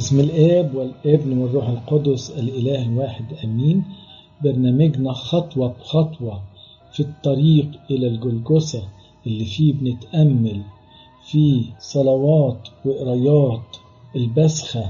بسم الآب والابن والروح القدس الإله الواحد أمين برنامجنا خطوة بخطوة في الطريق إلى الجلجسة اللي فيه بنتأمل في صلوات وقرايات البسخة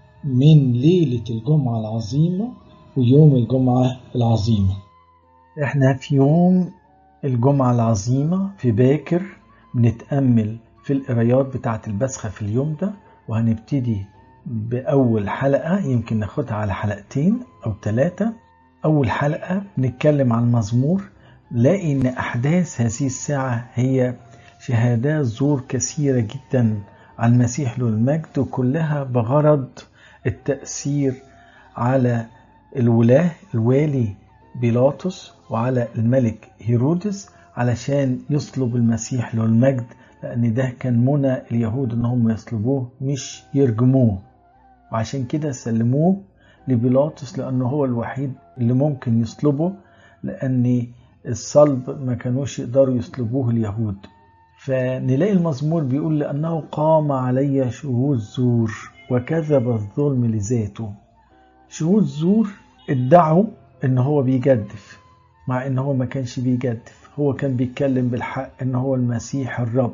من ليلة الجمعة العظيمة ويوم الجمعة العظيمة احنا في يوم الجمعة العظيمة في باكر بنتأمل في القرايات بتاعة البسخة في اليوم ده وهنبتدي بأول حلقة يمكن ناخدها على حلقتين أو ثلاثة أول حلقة نتكلم عن المزمور لاقي إن أحداث هذه الساعة هي شهادات زور كثيرة جدا عن المسيح له المجد وكلها بغرض التأثير على الولاة الوالي بيلاطس وعلى الملك هيرودس علشان يصلب المسيح له المجد لأن ده كان منى اليهود إن هم يصلبوه مش يرجموه وعشان كده سلموه لبيلاطس لأنه هو الوحيد اللي ممكن يصلبه لأن الصلب ما كانوش يقدروا يصلبوه اليهود فنلاقي المزمور بيقول لأنه قام علي شهود زور وكذب الظلم لذاته شهود زور ادعوا ان هو بيجدف مع ان هو ما كانش بيجدف هو كان بيتكلم بالحق ان هو المسيح الرب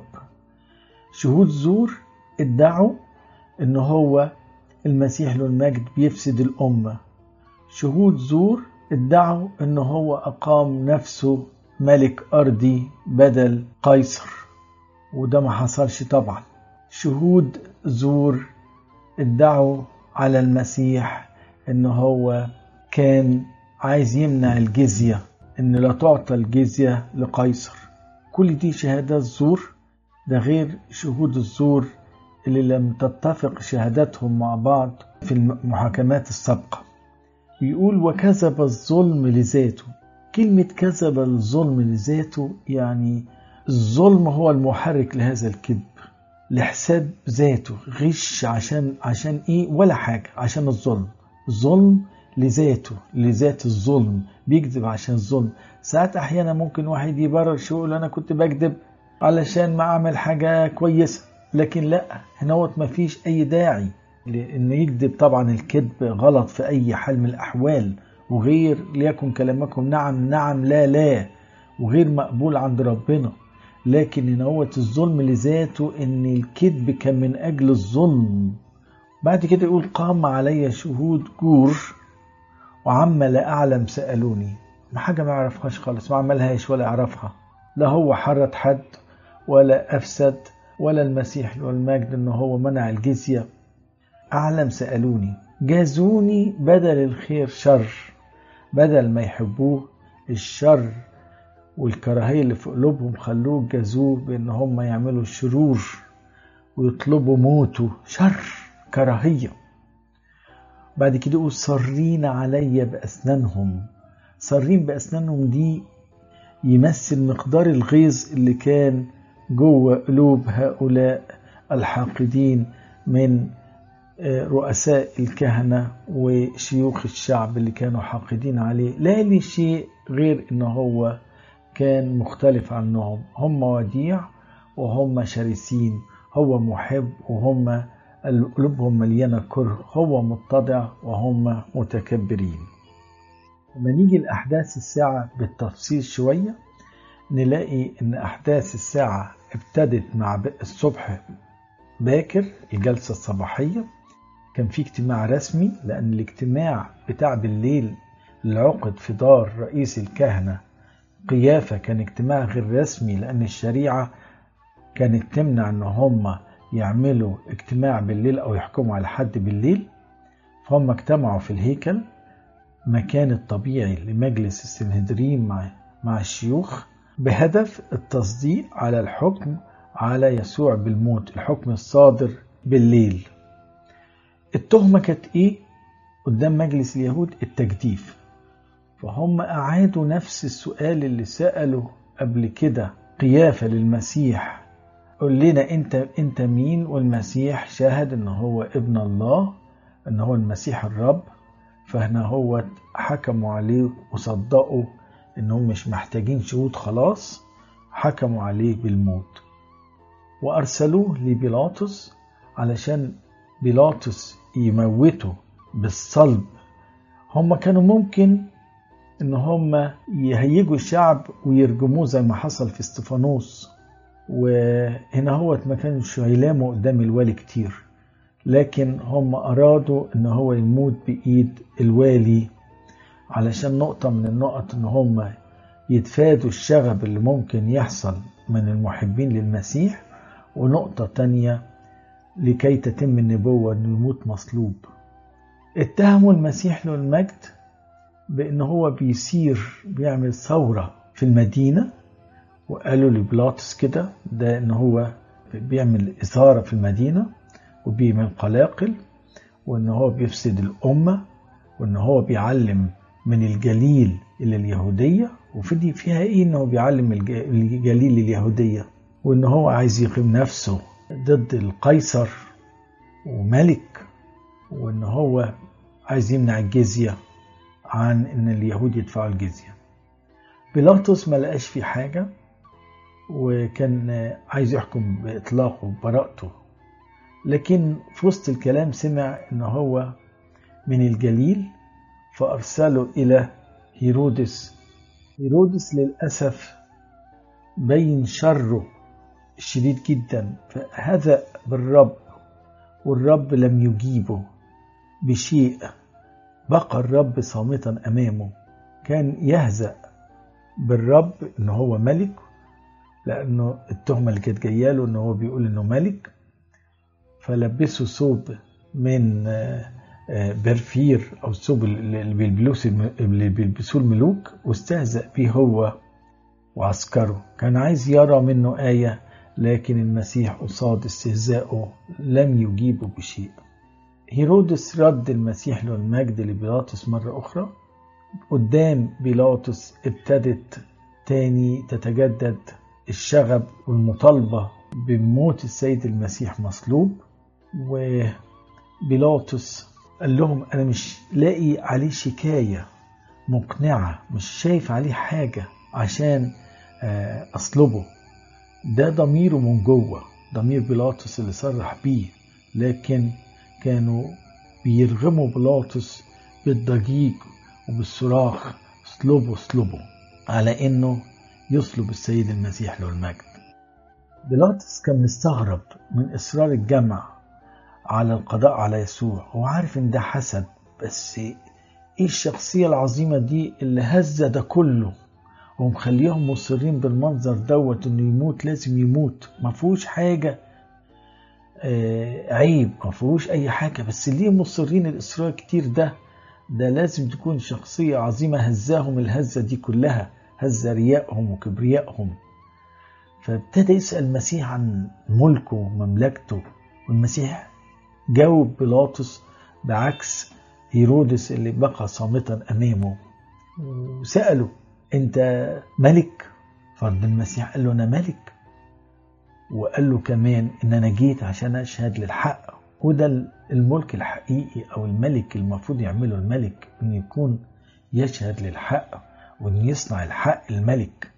شهود زور ادعوا ان هو المسيح له المجد بيفسد الأمة شهود زور ادعوا ان هو أقام نفسه ملك أرضي بدل قيصر وده ما حصلش طبعا شهود زور ادعوا على المسيح ان هو كان عايز يمنع الجزية ان لا تعطى الجزية لقيصر كل دي شهادات زور ده غير شهود الزور اللي لم تتفق شهاداتهم مع بعض في المحاكمات السابقة بيقول وكذب الظلم لذاته كلمة كذب الظلم لذاته يعني الظلم هو المحرك لهذا الكذب لحساب ذاته غش عشان عشان ايه ولا حاجة عشان الظلم ظلم لذاته لذات الظلم بيكذب عشان الظلم ساعات احيانا ممكن واحد يبرر شو يقول انا كنت بكذب علشان ما اعمل حاجة كويسة لكن لا هنوت ما فيش اي داعي لانه يكذب طبعا الكذب غلط في اي حال من الاحوال وغير ليكن كلامكم نعم نعم لا لا وغير مقبول عند ربنا لكن هنوت الظلم لذاته ان الكذب كان من اجل الظلم بعد كده يقول قام علي شهود جور وعما لا اعلم سالوني ما حاجه ما يعرفهاش خالص ما عملهاش ولا يعرفها لا هو حرت حد ولا افسد ولا المسيح له المجد ان هو منع الجزيه اعلم سالوني جازوني بدل الخير شر بدل ما يحبوه الشر والكراهيه اللي في قلوبهم خلوه جازوه بان هم يعملوا الشرور ويطلبوا موته شر كراهيه بعد كده يقول صرين علي باسنانهم صرين باسنانهم دي يمثل مقدار الغيظ اللي كان جوه قلوب هؤلاء الحاقدين من رؤساء الكهنة وشيوخ الشعب اللي كانوا حاقدين عليه لا لي شيء غير ان هو كان مختلف عنهم هم وديع وهم شرسين هو محب وهم قلوبهم مليانة كره هو متضع وهم متكبرين لما نيجي لأحداث الساعة بالتفصيل شوية نلاقي ان احداث الساعة ابتدت مع الصبح باكر الجلسة الصباحية كان في اجتماع رسمي لان الاجتماع بتاع بالليل اللي عقد في دار رئيس الكهنة قيافة كان اجتماع غير رسمي لان الشريعة كانت تمنع ان هم يعملوا اجتماع بالليل او يحكموا على حد بالليل فهم اجتمعوا في الهيكل مكان الطبيعي لمجلس السنهدرين مع مع الشيوخ بهدف التصديق على الحكم على يسوع بالموت الحكم الصادر بالليل التهمة كانت ايه قدام مجلس اليهود التجديف فهم أعادوا نفس السؤال اللي سأله قبل كده قيافة للمسيح قل لنا انت انت مين والمسيح شاهد ان هو ابن الله ان هو المسيح الرب فهنا هو حكموا عليه وصدقوا انهم مش محتاجين شهود خلاص حكموا عليه بالموت وارسلوه لبيلاطس علشان بيلاطس يموتوا بالصلب هم كانوا ممكن ان هم يهيجوا الشعب ويرجموه زي ما حصل في استفانوس وهنا هو ما كانش هيلاموا قدام الوالي كتير لكن هم ارادوا ان هو يموت بايد الوالي علشان نقطة من النقط ان هم يتفادوا الشغب اللي ممكن يحصل من المحبين للمسيح ونقطة تانية لكي تتم النبوة انه يموت مصلوب اتهموا المسيح له المجد بان هو بيسير بيعمل ثورة في المدينة وقالوا لبلاطس كده ده ان هو بيعمل إثارة في المدينة وبيعمل قلاقل وان هو بيفسد الأمة وان هو بيعلم من الجليل إلى اليهودية وفدي فيها ايه انه بيعلم الجليل اليهودية وان هو عايز يقيم نفسه ضد القيصر وملك وان هو عايز يمنع الجزية عن ان اليهود يدفعوا الجزية بيلاطس ما لقاش في حاجة وكان عايز يحكم بإطلاقه وبراءته لكن في وسط الكلام سمع ان هو من الجليل فأرسله إلى هيرودس هيرودس للأسف بين شره الشديد جدا فهذا بالرب والرب لم يجيبه بشيء بقى الرب صامتا أمامه كان يهزأ بالرب إن هو ملك لأنه التهمة اللي كانت جاية له إن هو بيقول إنه ملك فلبسه ثوب من برفير أو الثوب اللي بيلبسوه الملوك واستهزأ به هو وعسكره كان عايز يرى منه آية لكن المسيح قصاد استهزائه لم يجيبه بشيء هيرودس رد المسيح له المجد لبيلاطس مرة أخرى قدام بيلاطس ابتدت تاني تتجدد الشغب والمطالبة بموت السيد المسيح مصلوب وبيلاطس قال لهم أنا مش لاقي عليه شكاية مقنعة مش شايف عليه حاجة عشان أصلبه ده ضميره من جوه ضمير بيلاطس اللي صرح بيه لكن كانوا بيرغموا بيلاطس بالضجيج وبالصراخ اصلبوا اصلبوا على انه يصلب السيد المسيح له المجد بيلاطس كان مستغرب من اصرار الجمع على القضاء على يسوع هو عارف ان ده حسد بس ايه الشخصية العظيمة دي اللي هزة ده كله ومخليهم مصرين بالمنظر دوت انه يموت لازم يموت ما فيهوش حاجة آه عيب ما فيهوش اي حاجة بس ليه مصرين الاصرار كتير ده ده لازم تكون شخصية عظيمة هزاهم الهزة دي كلها هز ريائهم وكبريائهم فابتدى يسأل المسيح عن ملكه ومملكته والمسيح جاوب بيلاطس بعكس هيرودس اللي بقى صامتا أمامه وسأله أنت ملك فرد المسيح قال له أنا ملك وقال له كمان إن أنا جيت عشان أشهد للحق وده الملك الحقيقي أو الملك المفروض يعمله الملك إن يكون يشهد للحق وإن يصنع الحق الملك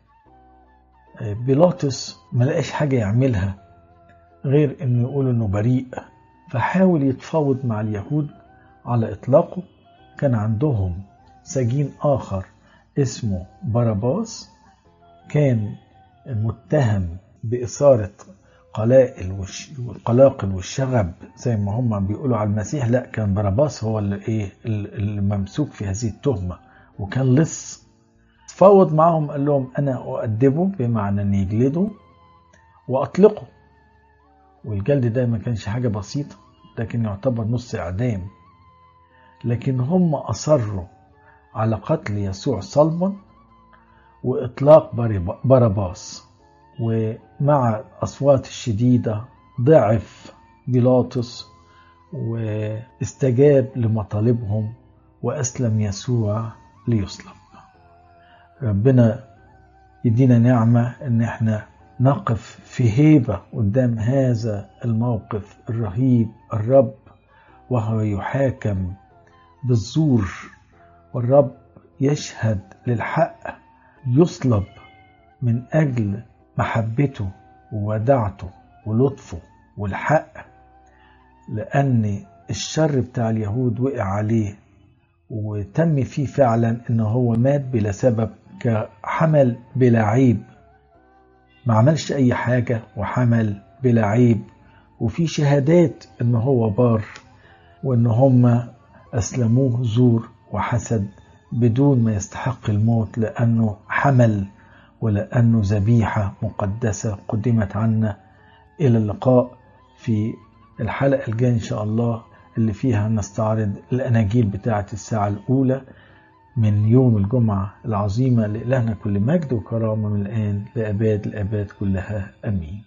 بيلاطس ما لقاش حاجة يعملها غير إنه يقول إنه بريء فحاول يتفاوض مع اليهود على إطلاقه كان عندهم سجين آخر اسمه باراباس كان متهم بإثارة قلائل والقلاقل والشغب زي ما هم بيقولوا على المسيح لا كان باراباس هو اللي ايه الممسوك في هذه التهمه وكان لص تفاوض معهم قال لهم انا اؤدبه بمعنى ان يجلده واطلقه والجلد ده ما كانش حاجه بسيطه لكن يعتبر نص اعدام لكن هم اصروا على قتل يسوع صلبا واطلاق باراباس ومع الأصوات الشديدة ضعف بيلاطس واستجاب لمطالبهم وأسلم يسوع ليصلب ربنا يدينا نعمة إن احنا نقف في هيبة قدام هذا الموقف الرهيب الرب وهو يحاكم بالزور والرب يشهد للحق يصلب من أجل محبته وودعته ولطفه والحق لأن الشر بتاع اليهود وقع عليه وتم فيه فعلا ان هو مات بلا سبب كحمل بلا عيب ما عملش اي حاجة وحمل بلا عيب وفي شهادات ان هو بار وان هم اسلموه زور وحسد بدون ما يستحق الموت لانه حمل ولانه ذبيحة مقدسة قدمت عنا الى اللقاء في الحلقة الجاية ان شاء الله اللي فيها نستعرض الاناجيل بتاعة الساعة الاولى من يوم الجمعة العظيمة لإلهنا كل مجد وكرامة من الآن لأباد الآباد كلها أمين